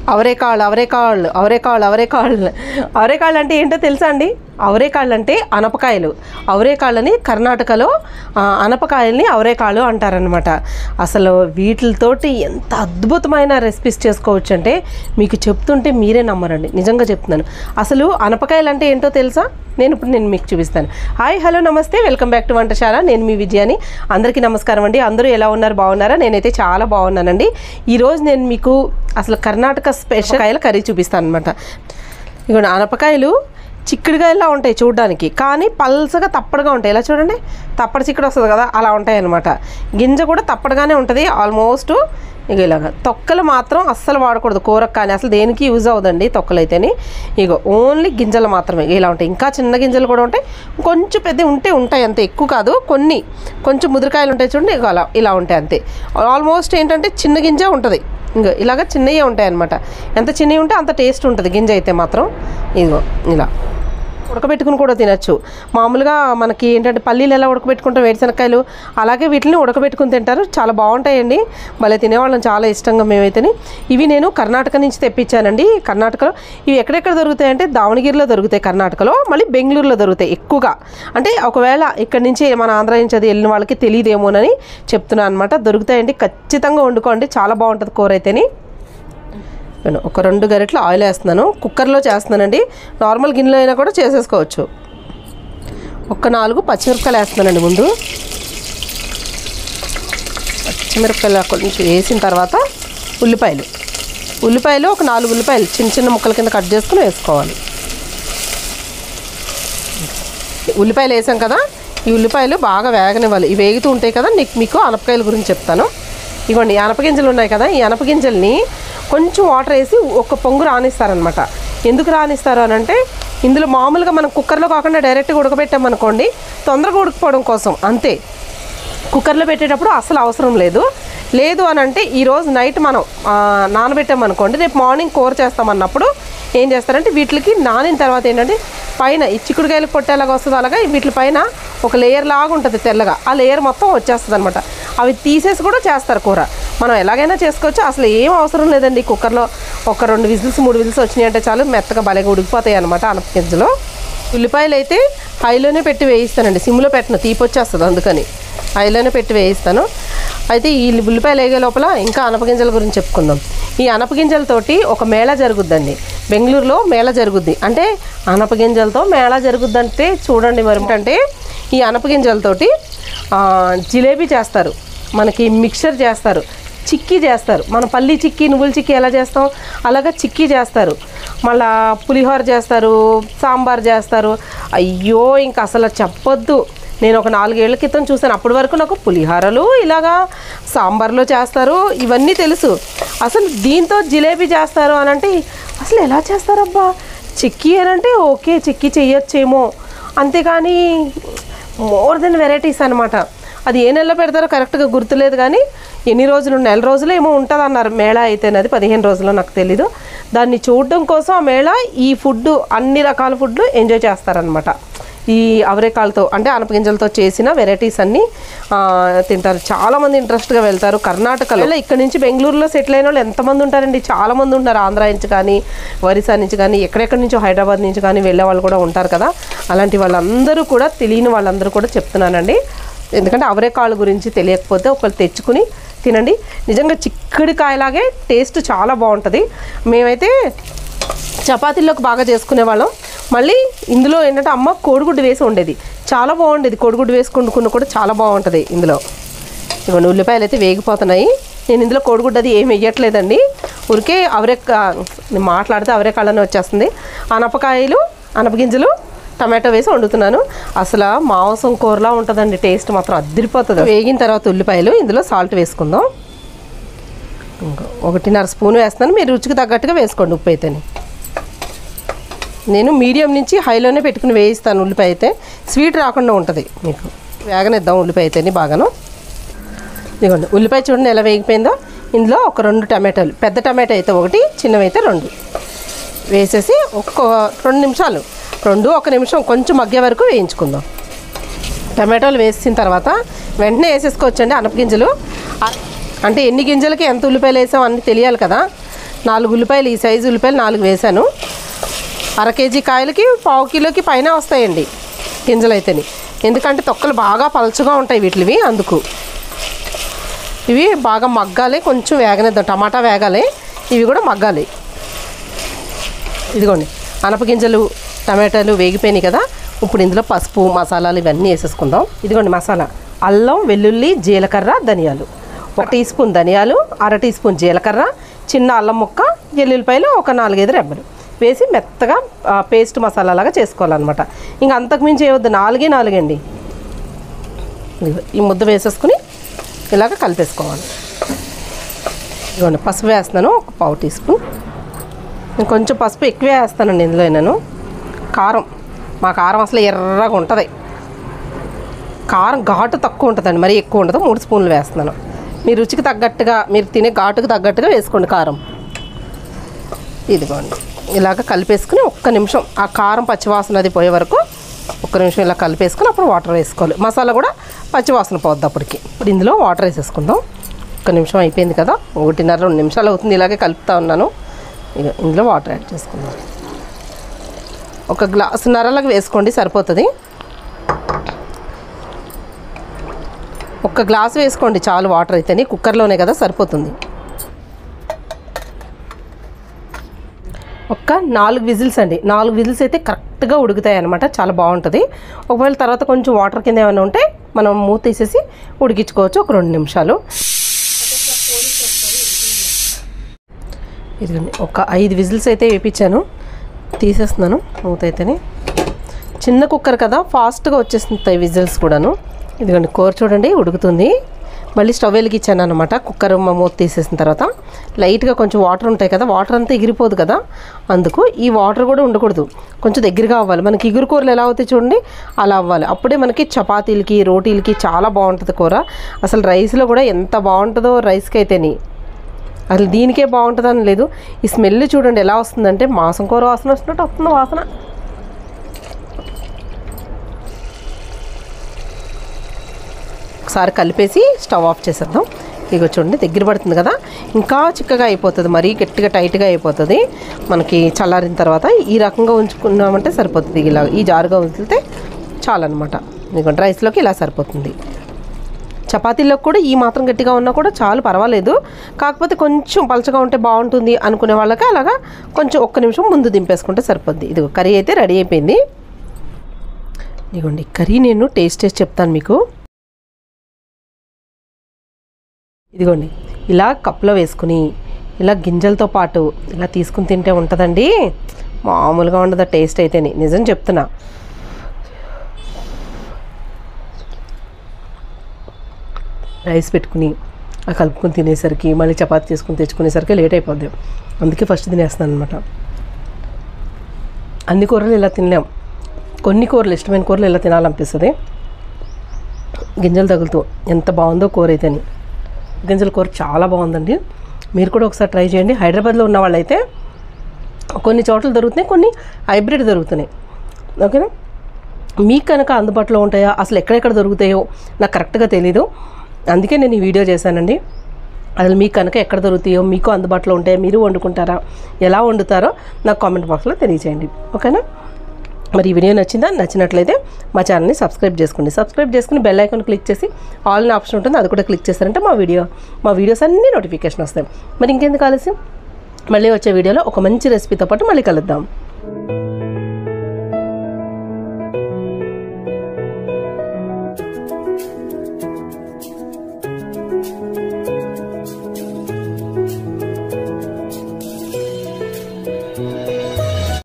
అవరేకాళ్ళు అవరేకాళ్ళు అవరేకాళ్ళు అవరేకాళ్ళు అవరేకాళ్ళు అంటే ఏంటో తెలుసా అండి అవరేకాళ్ళు అంటే అనపకాయలు అవరేకాళ్ళని కర్ణాటకలో ఆ, అనపకాయల్ని అవరేకాళ్ళు అంటారనమాట అసలు వీటితోటి ఎంత అద్భుతమైన రెసిపీస్ చేసుకోవచ్చు అంటే మీకు చెప్తుంటే మీరే నమ్మరండి నిజంగా చెప్తున్నాను అసలు అనపకాయలు అంటే ఏంటో తెలుసా నేను ఇప్పుడు నేను మీకు చూపిస్తాను హాయ్ హలో నమస్తే వెల్కమ్ బ్యాక్ టు వంటశాల నేను మీ విజయాని అందరికీ నమస్కారం అండి అందరూ ఎలా ఉన్నారు బాగున్నారా నేనైతే చాలా బాగున్నానండి ఈరోజు నేను మీకు అసలు కర్ణాటక స్పెషల్ కాయల కర్రీ చూపిస్తాను అనమాట ఇగో అనపకాయలు చిక్కుడుకాయలా ఉంటాయి చూడడానికి కానీ పల్సగా తప్పడుగా ఉంటాయి ఇలా చూడండి తప్పడు చిక్కుడు వస్తుంది కదా అలా ఉంటాయి అనమాట గింజ కూడా తప్పడుగానే ఉంటుంది ఆల్మోస్ట్ ఇక ఇలాగ తొక్కలు మాత్రం అస్సలు వాడకూడదు కూరకు కానీ అసలు దేనికి యూజ్ అవ్వదండి తొక్కలు అయితేని ఇగో ఓన్లీ గింజలు మాత్రమే ఇలా ఉంటాయి ఇంకా చిన్న గింజలు కూడా ఉంటాయి కొంచెం పెద్ద ఉంటే ఉంటాయి అంతే ఎక్కువ కాదు కొన్ని కొంచెం ముదిరికాయలు ఉంటాయి చూడండి ఇగో అలా ఇలా ఉంటాయి అంతే ఆల్మోస్ట్ ఏంటంటే చిన్న గింజ ఉంటుంది ఇంకో ఇలాగ చిన్నవి ఉంటాయి అనమాట ఎంత చిన్నవి ఉంటే అంత టేస్ట్ ఉంటుంది గింజ అయితే మాత్రం ఇదిగో ఇలా ఉడకబెట్టుకుని కూడా తినచ్చు మామూలుగా మనకి ఏంటంటే పల్లీలు ఎలా ఉడకబెట్టుకుంటాం వేరుశనక్కాయలు అలాగే వీటిని ఉడకబెట్టుకుని తింటారు చాలా బాగుంటాయండి భలే తినేవాళ్ళం చాలా ఇష్టంగా మేమైతేని ఇవి నేను కర్ణాటక నుంచి తెప్పించానండి కర్ణాటకలో ఇవి ఎక్కడెక్కడ దొరుకుతాయంటే దావణగిరిలో దొరుకుతాయి కర్ణాటకలో మళ్ళీ బెంగళూరులో దొరుకుతాయి ఎక్కువగా అంటే ఒకవేళ ఇక్కడి నుంచి మన ఆంధ్ర నుంచి అది వెళ్ళిన వాళ్ళకి తెలియదేమోనని చెప్తున్నాను అనమాట దొరుకుతాయండి ఖచ్చితంగా వండుకోండి చాలా బాగుంటుంది కూర అయితేని నేను ఒక రెండు గరిటలు ఆయిల్ వేస్తున్నాను కుక్కర్లో చేస్తున్నానండి నార్మల్ గిన్నెలో అయినా కూడా చేసేసుకోవచ్చు ఒక నాలుగు పచ్చిమిరపకాయలు వేస్తున్నానండి ముందు పచ్చిమిరపకాయలు కొంచెం వేసిన తర్వాత ఉల్లిపాయలు ఉల్లిపాయలు ఒక నాలుగు ఉల్లిపాయలు చిన్న చిన్న ముక్కల కింద కట్ చేసుకుని వేసుకోవాలి ఉల్లిపాయలు వేసాం కదా ఈ ఉల్లిపాయలు బాగా వేగనివ్వాలి ఇవి వేగుతూ ఉంటాయి కదా నీకు మీకు అనపకాయల గురించి చెప్తాను ఇగోండి ఈ అనపగింజలు ఉన్నాయి కదా ఈ అనపగింజల్ని కొంచెం వాటర్ వేసి ఒక పొంగు రానిస్తారనమాట ఎందుకు రానిస్తారు అని అంటే ఇందులో మామూలుగా మనం కుక్కర్లో కాకుండా డైరెక్ట్గా ఉడకబెట్టామనుకోండి తొందరగా ఉడికిపోవడం కోసం అంతే కుక్కర్లో పెట్టేటప్పుడు అసలు అవసరం లేదు లేదు అని అంటే ఈరోజు నైట్ మనం ఆ, నానబెట్టామనుకోండి రేపు మార్నింగ్ కూర చేస్తామన్నప్పుడు ఏం చేస్తారంటే వీటికి నానిన తర్వాత ఏంటంటే పైన ఈ చిక్కుడుకాయలకు పొట్టేలాగా వస్తుంది అలాగా వీటి పైన ఒక లేయర్ లాగా ఉంటుంది తెల్లగా ఆ లేయర్ మొత్తం వచ్చేస్తుంది అనమాట అవి తీసేసి కూడా చేస్తారు కూర మనం ఎలాగైనా చేసుకోవచ్చు అసలు ఏం అవసరం లేదండి కుక్కర్లో ఒక రెండు విజిల్స్ మూడు విజిల్స్ వచ్చినాయి అంటే చాలు మెత్తగా భలేగా ఉడికిపోతాయి అనమాట అనపగింజలు ఉల్లిపాయలు అయితే హైలోనే పెట్టి వేయిస్తానండి సిమ్లో పెట్టను తీపి వచ్చేస్తుంది అందుకని హైలోనే పెట్టి వేయిస్తాను అయితే ఈ ఉల్లిపాయలు వేగే లోపల ఇంకా అనపగింజల గురించి చెప్పుకుందాం ఈ అనపగింజలతోటి ఒక మేళ జరుగుద్దండి బెంగళూరులో మేళ జరుగుద్ది అంటే అనపగింజలతో మేళ జరుగుద్దంటే చూడండి మరి అంటే ఈ అనపగింజలతోటి ఆ, జిలేబీ చేస్తారు మనకి మిక్చర్ చేస్తారు చిక్కీ చేస్తారు మన పల్లి చిక్కీ నువ్వుల చిక్కీ ఎలా చేస్తాం అలాగా చిక్కీ చేస్తారు మళ్ళా పులిహోర చేస్తారు సాంబార్ చేస్తారు అయ్యో ఇంకా అసలు చెప్పొద్దు నేను ఒక నాలుగేళ్ల క్రితం చూసాను అప్పటి వరకు నాకు పులిహోరలు ఇలాగా సాంబార్లో చేస్తారు ఇవన్నీ తెలుసు అసలు దీంతో జిలేబీ చేస్తారు అని అంటే అసలు ఎలా చేస్తారబ్బా చిక్కీ అని అంటే ఓకే చిక్కీ చెయ్యొచ్చేమో అంతేగాని మోర్ దెన్ వెరైటీస్ అనమాట అది ఏ నెలలో పెడతారో కరెక్ట్గా గుర్తులేదు కానీ ఎన్ని రోజులు నెల రోజులు ఏమో ఉంటుంది అన్నారు మేళా అయితే అది పదిహేను రోజులు నాకు తెలీదు దాన్ని చూడడం కోసం ఆ మేళా ఈ ఫుడ్ అన్ని రకాల ఫుడ్లు ఎంజాయ్ చేస్తారనమాట ఈ అవరేకాలతో అంటే అనపగింజలతో చేసిన వెరైటీస్ అన్నీ ఆ, తింటారు చాలామంది ఇంట్రెస్ట్గా వెళ్తారు కర్ణాటకలో ఇక్కడ నుంచి బెంగళూరులో సెటిల్ అయిన వాళ్ళు ఎంతమంది ఉంటారండి చాలామంది ఉంటారు ఆంధ్ర నుంచి కానీ ఒరిస్సా నుంచి కానీ ఎక్కడెక్కడి నుంచో హైదరాబాద్ నుంచి కానీ వెళ్ళే వాళ్ళు కూడా ఉంటారు కదా అలాంటి వాళ్ళందరూ కూడా తెలియని వాళ్ళందరూ కూడా చెప్తున్నానండి ఎందుకంటే అవరేకాళ్ళ గురించి తెలియకపోతే ఒకళ్ళు తెచ్చుకుని తినండి నిజంగా చిక్కుడికాయలాగే టేస్ట్ చాలా బాగుంటుంది మేమైతే చపాతీల్లోకి బాగా చేసుకునే వాళ్ళం మళ్ళీ ఇందులో ఏంటంటే అమ్మ కోడిగుడ్డు వేసి ఉండేది చాలా బాగుండేది కోడిగుడ్డు వేసి వండుకున్న కూడా చాలా బాగుంటుంది ఇందులో ఇవన్నీ ఉల్లిపాయలు అయితే వేగిపోతున్నాయి నేను ఇందులో కోడిగుడ్డు అది ఏం వేయట్లేదండి ఊరికే అవరేక నేను మాట్లాడితే అవరేకాళ్ళనే వచ్చేస్తుంది అనపకాయలు అనపగింజలు టమాటో వేసి వండుతున్నాను అసలు మాంసం కూరలా ఉంటుందండి టేస్ట్ మాత్రం అద్దరిపోతుంది వేగిన తర్వాత ఉల్లిపాయలు ఇందులో సాల్ట్ వేసుకుందాం ఇంకో ఒకటిన్నర స్పూన్ వేస్తాను మీరు రుచికి తగ్గట్టుగా వేసుకోండి ఉప్పు అయితేనే నేను మీడియం నుంచి హైలోనే పెట్టుకుని వేయిస్తాను ఉల్లిపాయ అయితే స్వీట్ రాకుండా ఉంటుంది మీకు వేగనిద్దాం ఉల్లిపాయ అయితేనే బాగాను ఇదిగోండి ఉల్లిపాయ చూడండి ఎలా వేగిపోయిందో ఇందులో ఒక రెండు టమాటాలు పెద్ద టమాటా అయితే ఒకటి చిన్నవి అయితే రెండు వేసేసి ఒక్క రెండు నిమిషాలు రెండు ఒక నిమిషం కొంచెం మగ్గే వరకు వేయించుకుందాం టమాటాలు వేసిన తర్వాత వెంటనే వేసేసుకోవచ్చండి అనపగింజలు ఆ- అంటే ఎన్ని గింజలకి ఎంత ఉల్లిపాయలు వేసాం అన్నీ తెలియాలి కదా నాలుగు ఉల్లిపాయలు ఈ సైజు ఉల్లిపాయలు నాలుగు వేశాను అర కేజీ కాయలకి పావు కిలోకి పైన వస్తాయండి గింజలు అయితేని ఎందుకంటే తొక్కలు బాగా పలచగా ఉంటాయి వీటివి అందుకు ఇవి బాగా మగ్గాలి కొంచెం వేగనిద్దాం టమాటా వేగాలి ఇవి కూడా మగ్గాలి ఇదిగోండి అనపగింజలు టమాటాలు వేగిపోయినాయి కదా ఇప్పుడు ఇందులో పసుపు మసాలాలు ఇవన్నీ వేసేసుకుందాం ఇదిగోండి మసాలా అల్లం వెల్లుల్లి జీలకర్ర ధనియాలు ఒక టీ స్పూన్ ధనియాలు అర టీ స్పూన్ జీలకర్ర చిన్న అల్లం ముక్క ఎల్లుల్లిపాయలు ఒక నాలుగైదు రెబ్బలు వేసి మెత్తగా ఆ, పేస్ట్ మసాలా లాగా చేసుకోవాలన్నమాట ఇంకా అంతకుమించి ఏవద్దు నాలుగే నాలుగండి ఇదిగో ఈ ముద్ద వేసేసుకుని ఇలాగ కలిపేసుకోవాలి ఇదిగోండి పసుపు వేస్తున్నాను ఒక పావు టీ స్పూన్ ఇంకొంచెం పసుపు ఎక్కువే వేస్తానండి ఇందులో నేను కారం మా కారం అసలు ఎర్రగా ఉంటుంది కారం ఘాటు తక్కువ ఉంటుందండి మరీ ఎక్కువ ఉండదు మూడు స్పూన్లు వేస్తున్నాను మీ రుచికి తగ్గట్టుగా మీరు తినే ఘాటుకు తగ్గట్టుగా వేసుకోండి కారం ఇదిగోండి ఇలాగ కలిపేసుకుని ఒక్క నిమిషం ఆ కారం పచ్చివాసన అది పోయే వరకు ఒక్క నిమిషం ఇలా కలిపేసుకుని అప్పుడు వాటర్ వేసుకోవాలి మసాలా కూడా పచ్చివాసన పోద్ది అప్పటికి ఇప్పుడు ఇందులో వాటర్ వేసేసుకుందాం ఒక్క నిమిషం అయిపోయింది కదా ఒకటిన్నర రెండు నిమిషాలు అవుతుంది ఇలాగే కలుపుతా ఉన్నాను ఇక ఇందులో వాటర్ యాడ్ చేసుకుందాం ఒక గ్లాసు నరలకు వేసుకోండి సరిపోతుంది ఒక్క గ్లాసు వేసుకోండి చాలు వాటర్ అయితేనే కుక్కర్లోనే కదా సరిపోతుంది ఒక్క నాలుగు విజిల్స్ అండి నాలుగు విజిల్స్ అయితే కరెక్ట్గా ఉడుకుతాయి అనమాట చాలా బాగుంటుంది ఒకవేళ తర్వాత కొంచెం వాటర్ కింద ఏమైనా ఉంటే మనం మూత తీసేసి ఉడికించుకోవచ్చు ఒక రెండు నిమిషాలు ఇదిగోండి ఒక ఐదు విజిల్స్ అయితే వేపించాను తీసేస్తున్నాను మూత అయితేనే చిన్న కుక్కర్ కదా ఫాస్ట్గా వచ్చేస్తుంటాయి విజిల్స్ కూడాను ఇదిగోండి కూర చూడండి ఉడుకుతుంది మళ్ళీ స్టవ్ వెలిగించాను అనమాట కుక్కర్ మా మూత తీసేసిన తర్వాత లైట్గా కొంచెం వాటర్ ఉంటాయి కదా వాటర్ అంతా ఎగిరిపోదు కదా అందుకు ఈ వాటర్ కూడా ఉండకూడదు కొంచెం దగ్గరగా అవ్వాలి మనకి ఇగురు కూరలు ఎలా అవుతాయి చూడండి అలా అవ్వాలి అప్పుడే మనకి చపాతీలకి రోటీలకి చాలా బాగుంటుంది కూర అసలు రైస్లో కూడా ఎంత బాగుంటుందో రైస్కి అయితేని అసలు దీనికే బాగుంటుందని లేదు ఈ స్మెల్ చూడండి ఎలా వస్తుందంటే మాంసం కూర వాసన వస్తున్నట్టు వస్తుంది వాసన ఒకసారి కలిపేసి స్టవ్ ఆఫ్ చేసేద్దాం ఇక చూడండి దగ్గర పడుతుంది కదా ఇంకా చిక్కగా అయిపోతుంది మరీ గట్టిగా టైట్గా అయిపోతుంది మనకి చల్లారిన తర్వాత ఈ రకంగా ఉంచుకున్నామంటే సరిపోతుంది ఇలా ఈ జారుగా ఉంచితే చాలన్నమాట ఇదిగోండి రైస్లోకి ఇలా సరిపోతుంది చపాతీలోకి కూడా ఈ మాత్రం గట్టిగా ఉన్నా కూడా చాలు పర్వాలేదు కాకపోతే కొంచెం పలచగా ఉంటే బాగుంటుంది అనుకునే వాళ్ళకి అలాగా కొంచెం ఒక్క నిమిషం ముందు దింపేసుకుంటే సరిపోద్ది ఇది కర్రీ అయితే రెడీ అయిపోయింది ఇదిగోండి కర్రీ నేను టేస్ట్ చేసి చెప్తాను మీకు ఇదిగోండి ఇలా కప్లో వేసుకుని ఇలా గింజలతో పాటు ఇలా తీసుకుని తింటే ఉంటుందండి మామూలుగా ఉండదు టేస్ట్ అయితేనే నిజం చెప్తున్నా రైస్ పెట్టుకుని ఆ కలుపుకొని తినేసరికి మళ్ళీ చపాతీ చేసుకుని తెచ్చుకునేసరికి లేట్ అయిపోద్ది అందుకే ఫస్ట్ తినేస్తాను అనమాట అన్ని కూరలు ఇలా తినలేం కొన్ని కూరలు ఇష్టమైన కూరలు ఇలా తినాలనిపిస్తుంది గింజలు తగులుతూ ఎంత బాగుందో కూర అయితేని గింజల కూర చాలా బాగుందండి మీరు కూడా ఒకసారి ట్రై చేయండి హైదరాబాద్లో ఉన్న వాళ్ళైతే కొన్ని చోట్ల దొరుకుతున్నాయి కొన్ని హైబ్రిడ్ దొరుకుతున్నాయి ఓకేనా మీకు కనుక అందుబాటులో ఉంటాయా అసలు ఎక్కడెక్కడ దొరుకుతాయో నాకు కరెక్ట్గా తెలీదు అందుకే నేను ఈ వీడియో చేశానండి అసలు మీకు కనుక ఎక్కడ దొరుకుతాయో మీకు అందుబాటులో ఉంటాయో మీరు వండుకుంటారా ఎలా వండుతారో నాకు కామెంట్ బాక్స్లో తెలియజేయండి ఓకేనా మరి ఈ వీడియో నచ్చిందా నచ్చినట్లయితే మా ఛానల్ని సబ్స్క్రైబ్ చేసుకోండి సబ్స్క్రైబ్ చేసుకుని బెల్ ఐకాన్ క్లిక్ చేసి ఆల్ అనే ఆప్షన్ ఉంటుంది అది కూడా క్లిక్ చేస్తారంటే మా వీడియో మా వీడియోస్ అన్నీ నోటిఫికేషన్ వస్తాయి మరి ఇంకెందుకు ఆలస్యం మళ్ళీ వచ్చే వీడియోలో ఒక మంచి రెసిపీతో పాటు మళ్ళీ కలుద్దాం